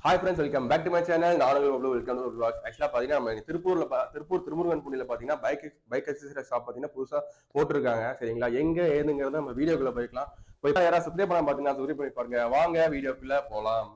Hi friends welcome back to my channel நானுங்கள் உள்ள welcome to vlog ஆக்சுவலாக பார்த்தீங்கன்னா நம்ம இங்க திருப்பூர்ல பா- திருப்பூர் திருமுருகன் புண்ணியில் பார்த்தீங்கன்னா பைக் பைக் அக்சசரி ஷாப் பார்த்தீங்கன்னா புதுசாக போட்டிருக்காங்க சரிங்களா எங்க ஏதுங்கிறத நம்ம வீடியோக்குள்ள போய்க்கலாம் போய் யாராவது சப்ஸ்கிரைப் பண்ண பார்த்தீங்கன்னா சப்ஸ்கிரைப் பண்ணி பாருங்க வாங்க வீடியோக்குள்ள போகலாம்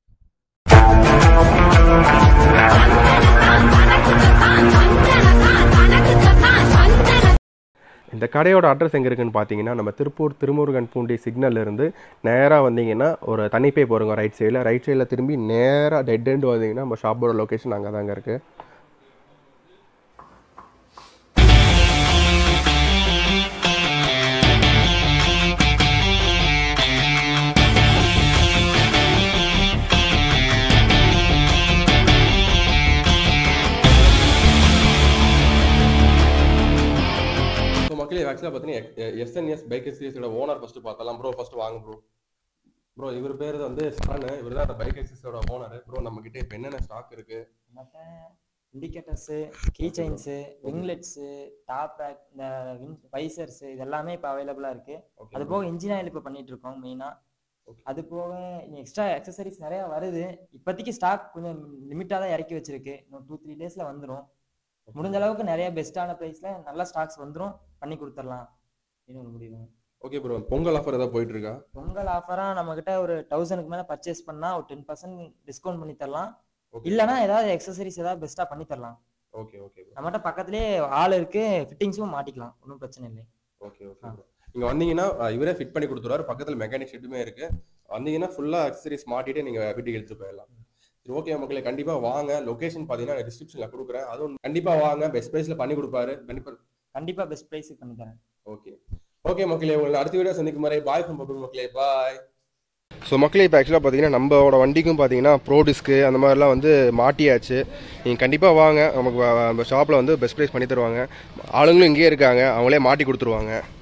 இந்த கடையோட அட்ரஸ் எங்கே இருக்குன்னு பார்த்தீங்கன்னா நம்ம திருப்பூர் திருமுருகன் பூண்டி சிக்னல்ல இருந்து நேராக வந்தீங்கன்னா ஒரு தனிப்பை போகிறோங்க ரைட் சைடில் ரைட் சைடில் திரும்பி நேராக டெட் எண்ட் வந்தீங்கன்னா நம்ம ஷாப்போட லொக்கேஷன் அங்கே தாங்க இருக்குது ஸோ மக்களே ஆக்சுவலாக பார்த்தீங்கன்னா எஸ்என்எஸ் பைக் எக்ஸசைஸோட ஓனர் ஃபஸ்ட்டு பார்த்தலாம் ப்ரோ ஃபஸ்ட்டு வாங்க ப்ரோ ப்ரோ இவர் பேர் வந்து சரண் இவர் தான் அந்த பைக் எக்ஸசைஸோட ஓனர் ப்ரோ நம்ம கிட்ட இப்போ என்னென்ன ஸ்டாக் இருக்கு மற்ற indicators key chains winglets top back இந்த விங் வைசர்ஸ் இது எல்லாமே இப்போ அவைலபிளாக இருக்குது ஓகே அது போக இன்ஜின் ஆயில் இப்போ பண்ணிட்டு இருக்கோம் மெயினாக Okay. அது போக எக்ஸ்ட்ரா அக்சசரிஸ் நிறையா வருது இப்போதைக்கு ஸ்டாக் கொஞ்சம் லிமிட்டாக தான் இறக்கி வச்சிருக்கு இன்னும் டூ த்ரீ டேஸில் வந்துடும் முடிஞ்ச அளவுக்கு நிறைய பெஸ்ட்டான ப்ரைஸில் நல்ல ஸ்டாக்ஸ் வந்துடும் பண்ணி கொடுத்துடலாம் அப்படின்னு ஒரு முடிவு ஓகே ப்ரோ பொங்கல் ஆஃபர் ஏதாவது போயிட்டு இருக்கா பொங்கல் ஆஃபராக நம்மக்கிட்ட ஒரு தௌசண்ட்க்கு மேலே பர்ச்சேஸ் பண்ணால் ஒரு டென் பர்சன்ட் டிஸ்கவுண்ட் பண்ணி தரலாம் ஓகே இல்லைனா ஏதாவது எக்ஸசரிஸ் ஏதாவது பெஸ்ட்டாக பண்ணி தரலாம் ஓகே ஓகே ப்ரோ நம்மகிட்ட பக்கத்துலேயே ஆள் இருக்கு ஃபிட்டிங்ஸும் மாட்டிக்கலாம் ஒன்றும் பிரச்சனை இல்லை ஓகே ஓகே ப்ரோ இங்கே வந்தீங்கன்னா அஹ், இவரே ஃபிட் பண்ணி கொடுத்துருவாரு பக்கத்தில் மெக்கானிக் ஷெட்டுமே இருக்கு வந்தீங்கன்னா ஃபுல்லாக அக்சசரிஸ் மாட்டிட்டு நீங்கள் வீட்டுக்கு எடுத்துட்டு போயிடலாம் சரி ஓகே மக்களே கண்டிப்பாக வாங்க லொகேஷன் பார்த்தீங்கன்னா டிஸ்கிரிப்ஷனில் கொடுக்குறேன் அதுவும் கண்டிப்பாக வாங்க பெஸ்ட் ப்ரைஸில் பண்ணி கொடுப்பாரு கண்டிப்பாக கண்டிப்பாக பெஸ்ட் ப்ரைஸுக்கு பண்ணி தரேன் ஓகே ஓகே மக்களே உங்களை அடுத்த வீடியோ சந்திக்கும் வரை பாய் ஃப்ரம் பபுள் மக்களே பாய் ஸோ மக்களே இப்போ ஆக்சுவலாக பார்த்தீங்கன்னா நம்மளோட வண்டிக்கும் பார்த்தீங்கன்னா ப்ரோ டிஸ்க்கு அந்த மாதிரிலாம் வந்து மாட்டியாச்சு நீங்கள் கண்டிப்பாக வாங்க நமக்கு நம்ம ஷாப்பில் வந்து பெஸ்ட் ப்ரைஸ் பண்ணி தருவாங்க ஆளுங்களும் இங்கேயே இருக்காங்க அவங்களே மாட்டி கொடுத்துருவாங்க